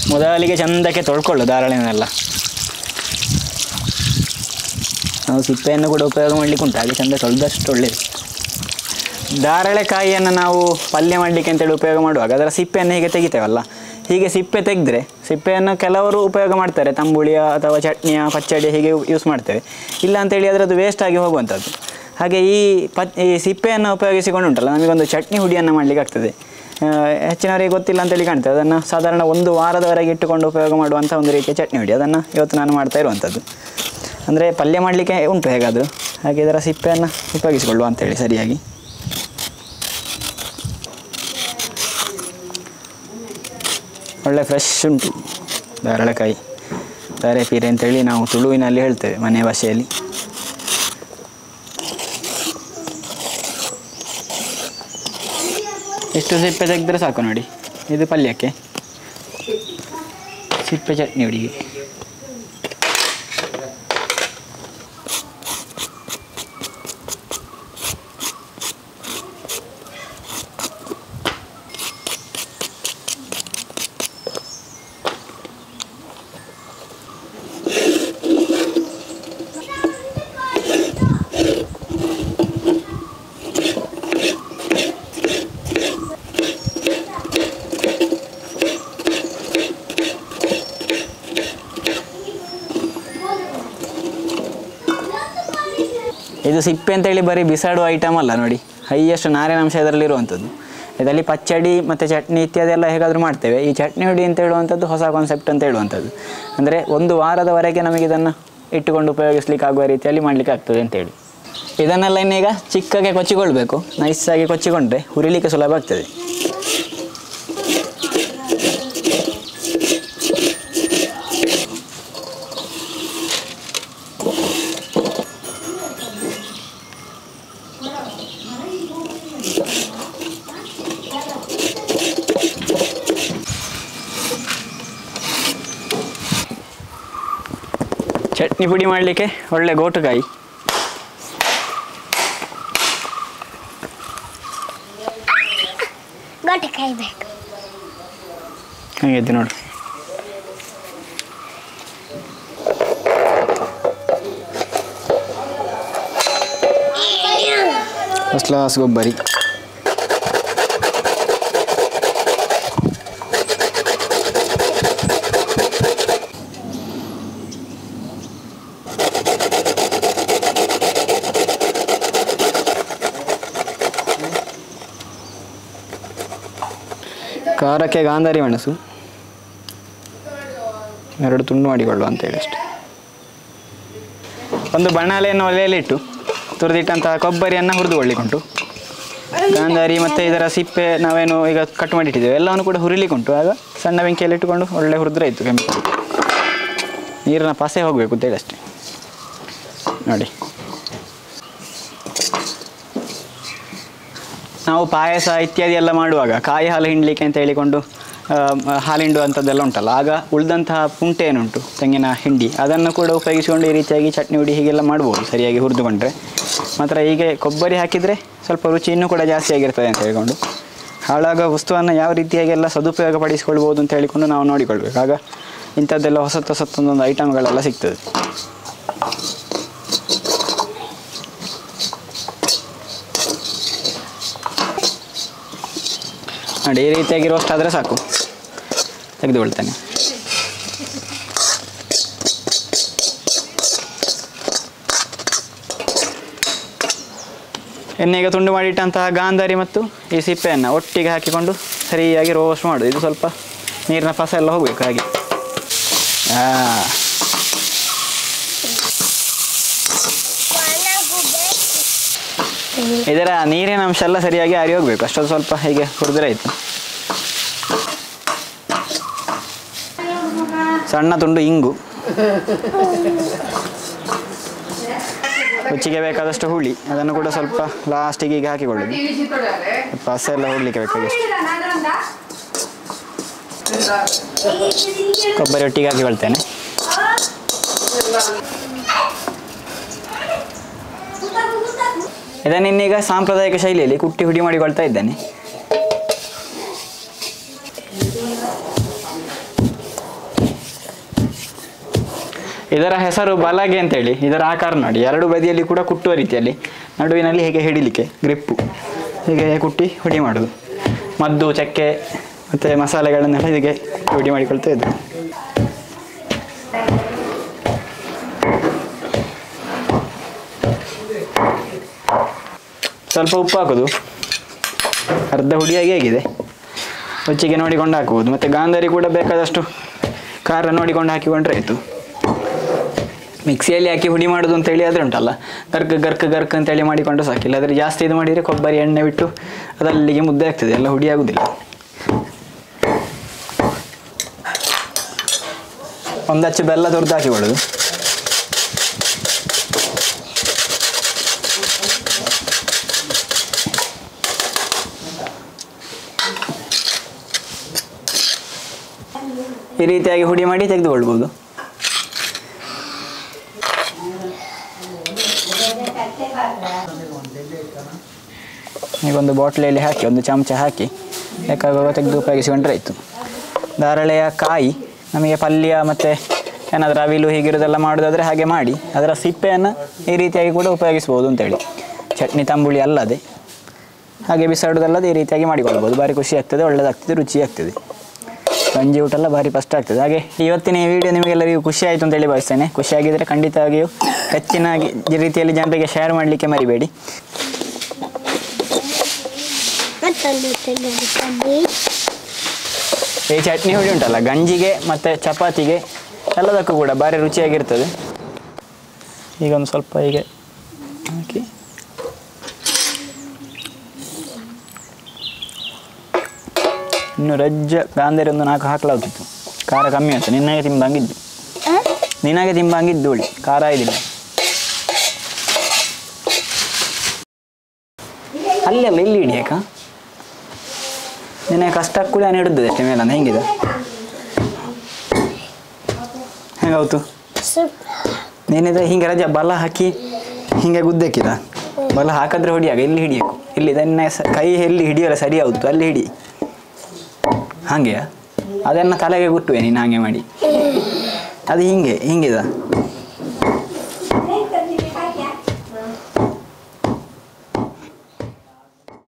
ಮೊದಲಿಗೆ ಚಂದಕ್ಕೆ ತೊಳ್ಕೊಳ್ಳು ಧಾರಾಳೆನೆಲ್ಲ ನಾವು ಸಿಪ್ಪೆಯನ್ನು ಕೂಡ ಉಪಯೋಗ ಮಾಡಲಿಕ್ಕೆ ಉಂಟು ಹಾಗೆ ಚಂದ ತೊಳೆದಷ್ಟು ಒಳ್ಳೆಯದು ಧಾರಾಳೆಕಾಯಿಯನ್ನು ನಾವು ಪಲ್ಯ ಮಾಡಲಿಕ್ಕೆ ಅಂತೇಳಿ ಉಪಯೋಗ ಮಾಡುವಾಗ ಅದರ ಸಿಪ್ಪೆಯನ್ನು ಹೀಗೆ ತೆಗಿತೇವಲ್ಲ ಹೀಗೆ ಸಿಪ್ಪೆ ತೆಗೆದ್ರೆ ಸಿಪ್ಪೆಯನ್ನು ಕೆಲವರು ಉಪಯೋಗ ಮಾಡ್ತಾರೆ ತಂಬುಳಿಯ ಅಥವಾ ಚಟ್ನಿಯ ಪಚ್ಚಡಿ ಹೀಗೆ ಯೂಸ್ ಮಾಡ್ತೇವೆ ಇಲ್ಲ ಅಂತೇಳಿ ಅದರದ್ದು ವೇಸ್ಟ್ ಆಗಿ ಹೋಗುವಂಥದ್ದು ಹಾಗೆ ಈ ಪ ಈ ಸಿಪ್ಪೆಯನ್ನು ಉಪಯೋಗಿಸಿಕೊಂಡು ಉಂಟಲ್ಲ ನಮಗೊಂದು ಚಟ್ನಿ ಹುಡಿಯನ್ನು ಮಾಡಲಿಕ್ಕೆ ಆಗ್ತದೆ ಆ, ಹೆಚ್ಚಿನವರಿಗೆ ಗೊತ್ತಿಲ್ಲ ಅಂತೇಳಿ ಕಾಣ್ತದೆ ಅದನ್ನು ಸಾಧಾರಣ ಒಂದು ವಾರದವರೆಗೆ ಇಟ್ಟುಕೊಂಡು ಉಪಯೋಗ ಮಾಡುವಂಥ ಒಂದು ರೀತಿಯ ಚಟ್ನಿ ಹುಡಿ ಅದನ್ನು ಇವತ್ತು ನಾನು ಮಾಡ್ತಾ ಇರುವಂಥದ್ದು ಅಂದರೆ ಪಲ್ಯ ಮಾಡಲಿಕ್ಕೆ ಉಂಟು ಹೇಗಾದರೂ ಹಾಗೆ ಇದರ ಸಿಪ್ಪೆಯನ್ನು ಉಪಯೋಗಿಸಿಕೊಳ್ಳುವ ಅಂತೇಳಿ ಸರಿಯಾಗಿ ಒಳ್ಳೆ ಫ್ರೆಶ್ ಉಂಟು ಧಾರಾಳಕಾಯಿ ಧಾರೆ ಪೀರೆ ಅಂತೇಳಿ ನಾವು ತುಳುವಿನಲ್ಲಿ ಹೇಳ್ತೇವೆ ಮನೆ ಭಾಷೆಯಲ್ಲಿ ಎಷ್ಟು ಸಿಪ್ಪೆ ತೆಗೆದ್ರೆ ಸಾಕು ನೋಡಿ ಇದು ಪಲ್ಯಕ್ಕೆ ಸಿಪ್ಪೆ ಚಟ್ನಿ ಹುಡಿಗೆ ಇದು ಸಿಪ್ಪೆ ಅಂತೇಳಿ ಬರೀ ಬಿಸಾಡುವ ಐಟಮ್ ಅಲ್ಲ ನೋಡಿ ಹೈಯೆಸ್ಟ್ ನಾರಿನಾಂಶ ಇದರಲ್ಲಿ ಇರುವಂಥದ್ದು ಇದರಲ್ಲಿ ಪಚ್ಚಡಿ ಮತ್ತು ಚಟ್ನಿ ಇತ್ಯಾದಿ ಎಲ್ಲ ಹೇಗಾದರೂ ಮಾಡ್ತೇವೆ ಈ ಚಟ್ನಿ ಹುಡಿ ಅಂತ ಹೇಳುವಂಥದ್ದು ಹೊಸ ಕಾನ್ಸೆಪ್ಟ್ ಅಂತ ಹೇಳುವಂಥದ್ದು ಅಂದರೆ ಒಂದು ವಾರದವರೆಗೆ ನಮಗೆ ಇದನ್ನು ಇಟ್ಟುಕೊಂಡು ಉಪಯೋಗಿಸ್ಲಿಕ್ಕೆ ಆಗುವ ರೀತಿಯಲ್ಲಿ ಮಾಡಲಿಕ್ಕೆ ಆಗ್ತದೆ ಅಂತೇಳಿ ಇದನ್ನೆಲ್ಲ ಇನ್ನೀಗ ಚಿಕ್ಕಗೆ ಕೊಚ್ಚಿಕೊಳ್ಬೇಕು ನೈಸಾಗಿ ಕೊಚ್ಚಿಕೊಂಡ್ರೆ ಹುರಿಲಿಕ್ಕೆ ಸುಲಭ ಆಗ್ತದೆ ಚಟ್ನಿ ಪುಡಿ ಮಾಡಲಿಕ್ಕೆ ಒಳ್ಳೆ ಗೋಟುಕಾಯಿ ಗೊಟ್ಟೆ ಕಾಯ್ಬೇಕು ಹಂಗಿದ್ದು ನೋಡು ಫಸ್ಟ್ ಕ್ಲಾಸ್ ಗೊಬ್ಬರಿ ಖಾರಕ್ಕೆ ಗಾಂಧಾರಿ ಮೆಣಸು ಎರಡು ತುಂಡು ಮಾಡಿಕೊಳ್ಳುವ ಅಂತೇಳಿ ಅಷ್ಟೆ ಒಂದು ಬಣ್ಣಾಲೆಯನ್ನು ಒಲೆಯಲ್ಲಿಟ್ಟು ತುರಿದಿಟ್ಟಂತಹ ಕೊಬ್ಬರಿಯನ್ನು ಹುರಿದುಕೊಳ್ಳಿಕ್ಕುಂಟು ಗಾಂಧಾರಿ ಮತ್ತು ಇದರ ಸಿಪ್ಪೆ ನಾವೇನು ಈಗ ಕಟ್ ಮಾಡಿಟ್ಟಿದ್ದೇವೆ ಎಲ್ಲವನ್ನು ಕೂಡ ಹುರಿಲಿಕ್ಕುಂಟು ಆಗ ಸಣ್ಣ ಬೆಂಕಿಯಲ್ಲಿ ಇಟ್ಟುಕೊಂಡು ಒಳ್ಳೆ ಹುರಿದ್ರೆ ಇತ್ತು ಕೆಂಪು ನೀರಿನ ಪಸೆ ಹೋಗಬೇಕು ಅಂತೇಳಿ ಅಷ್ಟೇ ನೋಡಿ ನಾವು ಪಾಯಸ ಇತ್ಯಾದಿ ಎಲ್ಲ ಮಾಡುವಾಗ ಕಾಯಿ ಹಾಲು ಹಿಂಡಲಿಕ್ಕೆ ಅಂತ ಹೇಳಿಕೊಂಡು ಆ, ಹಾಲು ಹಿಂಡುವಂಥದ್ದೆಲ್ಲ ಉಂಟಲ್ಲ ಆಗ ಉಳಿದಂತಹ ಪುಂಟೆ ಏನುಂಟು ತೆಂಗಿನ ಹಿಂಡಿ ಅದನ್ನು ಕೂಡ ಉಪಯೋಗಿಸಿಕೊಂಡು ಈ ರೀತಿಯಾಗಿ ಚಟ್ನಿ ಹುಡಿ ಹೀಗೆಲ್ಲ ಮಾಡ್ಬೋದು ಸರಿಯಾಗಿ ಹುರಿದುಕೊಂಡ್ರೆ ಮಾತ್ರ ಹೀಗೆ ಕೊಬ್ಬರಿ ಹಾಕಿದರೆ ಸ್ವಲ್ಪ ರುಚಿ ಇನ್ನೂ ಕೂಡ ಜಾಸ್ತಿ ಆಗಿರ್ತದೆ ಅಂತ ಹೇಳಿಕೊಂಡು ಹಾಳಾಗೋ ವಸ್ತುವನ್ನು ಯಾವ ರೀತಿಯಾಗೆಲ್ಲ ಸದುಪಯೋಗ ಪಡಿಸಿಕೊಳ್ಬೋದು ಅಂತ ಹೇಳಿಕೊಂಡು ನಾವು ನೋಡಿಕೊಳ್ಬೇಕು ಆಗ ಇಂಥದ್ದೆಲ್ಲ ಹೊಸತ್ತು ಹೊಸತ್ತೊಂದೊಂದು ಐಟಮ್ಗಳೆಲ್ಲ ಸಿಗ್ತದೆ ನೋಡಿ ಈ ರೀತಿಯಾಗಿ ರೋಸ್ಟ್ ಆದರೆ ಸಾಕು ತೆಗೆದುಕೊಳ್ತೇನೆ ಎಣ್ಣೆಗೆ ತುಂಡು ಮಾಡಿಟ್ಟಂತಹ ಗಾಂಧಾರಿ ಮತ್ತು ಈ ಸಿಪ್ಪೆಯನ್ನು ಒಟ್ಟಿಗೆ ಹಾಕಿಕೊಂಡು ಸರಿಯಾಗಿ ರೋಸ್ಟ್ ಮಾಡೋದು ಇದು ಸ್ವಲ್ಪ ನೀರಿನ ಪಸ ಎಲ್ಲ ಹೋಗಬೇಕು ಹಾಗೆ ಆ, ಇದರ ನೀರಿನ ಅಂಶ ಎಲ್ಲ ಸರಿಯಾಗಿ ಆರಿ ಹೋಗಬೇಕು ಅಷ್ಟೊಂದು ಸ್ವಲ್ಪ ಹೀಗೆ ಹುರಿದ್ರೆ ಆಯಿತು ಸಣ್ಣ ತುಂಡು ಇಂಗು ರುಚಿಗೆ ಬೇಕಾದಷ್ಟು ಹುಳಿ ಅದನ್ನು ಕೂಡ ಸ್ವಲ್ಪ ಲಾಸ್ಟಿಗೆ ಈಗ ಹಾಕಿಕೊಳ್ಳೋದು ಸ್ವಲ್ಪ ಹಸ ಎಲ್ಲ ಹೋಗ್ಲಿಕ್ಕೆ ಬೇಕಾದಷ್ಟು ಕೊಬ್ಬರಿ ಒಟ್ಟಿಗೆ ಹಾಕಿಕೊಳ್ತೇನೆ ಇದನ್ನು ಇನ್ನೀಗ ಸಾಂಪ್ರದಾಯಿಕ ಶೈಲಿಯಲ್ಲಿ ಕುಟ್ಟಿ ಹುಡಿ ಮಾಡಿಕೊಳ್ತಾ ಇದ್ದೇನೆ ಇದರ ಹೆಸರು ಬಲಗೆ ಅಂತೇಳಿ ಇದರ ಆಕಾರ ನೋಡಿ ಎರಡು ಬದಿಯಲ್ಲಿ ಕೂಡ ಕುಟ್ಟುವ ರೀತಿಯಲ್ಲಿ ನಡುವಿನಲ್ಲಿ ಹೀಗೆ ಹಿಡಿಲಿಕ್ಕೆ ಗ್ರಿಪ್ಪು ಹೀಗೆ ಕುಟ್ಟಿ ಹುಡಿ ಮಾಡೋದು ಮದ್ದು ಚಕ್ಕೆ ಮತ್ತು ಮಸಾಲೆಗಳನ್ನೆಲ್ಲ ಹೀಗೆ ಹುಡಿ ಮಾಡಿಕೊಳ್ತಾ ಇದ್ದರು ಸ್ವಲ್ಪ ಉಪ್ಪು ಹಾಕೋದು ಅರ್ಧ ಹುಡಿಯಾಗಿ ಆಗಿದೆ ರುಚಿಗೆ ನೋಡಿಕೊಂಡು ಹಾಕುವುದು ಮತ್ತು ಗಾಂಧಾರಿ ಕೂಡ ಬೇಕಾದಷ್ಟು ಖಾರ ನೋಡಿಕೊಂಡು ಹಾಕಿಕೊಂಡ್ರೆ ಆಯಿತು ಮಿಕ್ಸಿಯಲ್ಲಿ ಹಾಕಿ ಹುಡಿ ಮಾಡೋದು ಅಂತೇಳಿ ಆದರೆ ಉಂಟಲ್ಲ ಗರ್ಕ್ ಗರ್ಕ್ ಗರ್ಕ್ ಅಂತೇಳಿ ಮಾಡಿಕೊಂಡು ಸಾಕಿಲ್ಲ ಆದರೆ ಜಾಸ್ತಿ ಇದು ಮಾಡಿದರೆ ಕೊಬ್ಬರಿ ಎಣ್ಣೆ ಬಿಟ್ಟು ಅದಲ್ಲಿಗೆ ಮುದ್ದೆ ಆಗ್ತದೆ ಎಲ್ಲ ಹುಡಿ ಆಗುದಿಲ್ಲ ಒಂದು ಅಚ್ಚು ಬೆಲ್ಲ ತುರ್ದು ಹಾಕಿಕೊಳ್ಳೋದು ಈ ರೀತಿಯಾಗಿ ಹುಡಿ ಮಾಡಿ ತೆಗೆದುಕೊಳ್ಬೋದು ಈಗ ಒಂದು ಬಾಟ್ಲಿಯಲ್ಲಿ ಹಾಕಿ ಒಂದು ಚಮಚ ಹಾಕಿ ಬೇಕಾಗುವಾಗ ತೆಗೆದು ಉಪಯೋಗಿಸಿಕೊಂಡ್ರೆ ಆಯಿತು ಧಾರಳೆಯ ಕಾಯಿ ನಮಗೆ ಪಲ್ಯ ಮತ್ತು ಏನಾದರೂ ಅವಿಲು ಹೀಗಿರೋದೆಲ್ಲ ಮಾಡೋದಾದರೆ ಹಾಗೆ ಮಾಡಿ ಅದರ ಸಿಪ್ಪೆಯನ್ನು ಈ ರೀತಿಯಾಗಿ ಕೂಡ ಉಪಯೋಗಿಸ್ಬೋದು ಅಂತೇಳಿ ಚಟ್ನಿ ತಂಬುಳಿ ಅಲ್ಲದೆ ಹಾಗೆ ಬಿಸಾಡೋದಲ್ಲದೆ ಈ ರೀತಿಯಾಗಿ ಮಾಡಿಕೊಳ್ಬೋದು ಭಾರಿ ಖುಷಿ ಆಗ್ತದೆ ಒಳ್ಳೆಯದಾಗ್ತದೆ ರುಚಿ ಆಗ್ತದೆ ಗಂಜಿ ಊಟ ಎಲ್ಲ ಭಾರಿ ಫಸ್ಟ್ ಆಗ್ತದೆ ಹಾಗೆ ಇವತ್ತಿನ ಈ ವಿಡಿಯೋ ನಿಮಗೆಲ್ಲರಿಗೂ ಖುಷಿ ಆಯಿತು ಅಂತೇಳಿ ಭಾವಿಸ್ತೇನೆ ಖುಷಿಯಾಗಿದ್ದರೆ ಖಂಡಿತವಾಗಿಯೂ ಹೆಚ್ಚಿನಾಗಿ ಈ ರೀತಿಯಲ್ಲಿ ಜನರಿಗೆ ಶೇರ್ ಮಾಡಲಿಕ್ಕೆ ಮರಿಬೇಡಿ ಮತ್ತೊಂದು ತೆಗೆದುಕೊಂಡು ಈ ಚಟ್ನಿ ಹುಡಿ ಉಂಟಲ್ಲ ಗಂಜಿಗೆ ಮತ್ತು ಚಪಾತಿಗೆ ಎಲ್ಲದಕ್ಕೂ ಕೂಡ ಭಾರಿ ರುಚಿಯಾಗಿರ್ತದೆ ಈಗ ಒಂದು ಸ್ವಲ್ಪ ಹೀಗೆ ಹಾಕಿ ಇನ್ನು ರಜ್ಜ ಗಾಂಧಾರಿ ಒಂದು ನಾಲ್ಕು ಹಾಕಲಾಗ್ತಿತ್ತು ಖಾರ ಕಮ್ಮಿ ಆಯ್ತು ನಿನ್ನಾಗೆ ತಿಂಬಂಗಿದ್ದು ನಿನಗೆ ತಿಂಬಂಗಿದ್ದು ಹುಳಿ ಖಾರ ಇದಿಲ್ಲ ಅಲ್ಲಿ ಅಲ್ಲ ಇಲ್ಲಿ ಹಿಡಿಯಕ ನಿನಗೆ ಕಷ್ಟ ಕೂಡ ನಾನು ಹಿಡಿದದೆ ಅಷ್ಟೇ ಮೇಲೆ ಹೆಂಗಿದೆ ಹೆಂಗಾಯ್ತು ನೀನಿದ್ರೆ ಹಿಂಗೆ ರಜೆ ಬಲ ಹಾಕಿ ಹಿಂಗೆ ಗುದ್ದಕ್ಕಿದ ಬಲ ಹಾಕಿದ್ರೆ ಹೊಡಿಯಾಗ ಇಲ್ಲಿ ಹಿಡಿಯಕು ಇಲ್ಲಿ ಇದನ್ನ ಸ- ಕೈ ಎಲ್ಲಿ ಹಿಡಿಯಲ್ಲ ಸರಿ ಆಯ್ತು ಅಲ್ಲಿ ಹಿಡಿ ಹಾಗೆಯಾ ಅದನ್ನು ತಲೆಗೆ ಗುಟ್ಟುವೆ ನೀನು ಹಾಗೆ ಮಾಡಿ ಅದು ಹಿಂಗೆ ಹಿಂಗಿದ